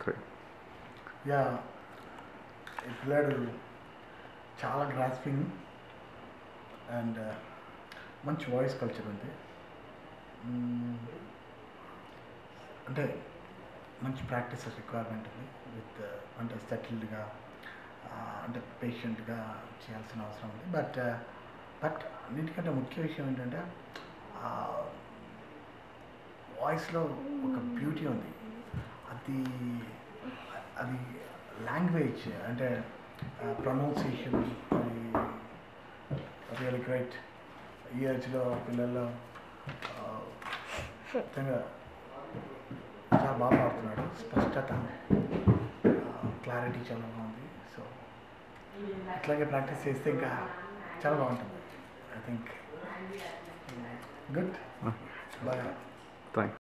Sir yeah ఈ పిల్లాడు చాలా గ్రాస్పింగ్ అండ్ మంచి వాయిస్ కల్చర్ ఉంది మ్మ్. అంటే మంచి ప్రాక్టీస్ రిక్వైర్మెంట్ ఉంది విత్ అంటే సెటిల్డ్గా అంటే పేషెంట్గా చేయాల్సిన అవసరం ఉంది బట్ బట్ అన్నిటికంటే ముఖ్య విషయం ఏంటంటే వాయిస్లో ఒక బ్యూటీ ఉంది అది అది లాంగ్వేజ్ అంటే ప్రొనౌన్సియేషన్ అది రియల్ గ్రేట్ ఈ ఏజ్లో పిల్లల్లో ఆ, నిజంగా చాలా బాగా పాడుతున్నాడు స్పష్టత క్లారిటీ చాలా బాగుంది సో ఇట్లాగే ప్రాక్టీస్ చేస్తే ఇంకా చాలా బాగుంటుంది ఐ థింక్ గుడ్ బాయ్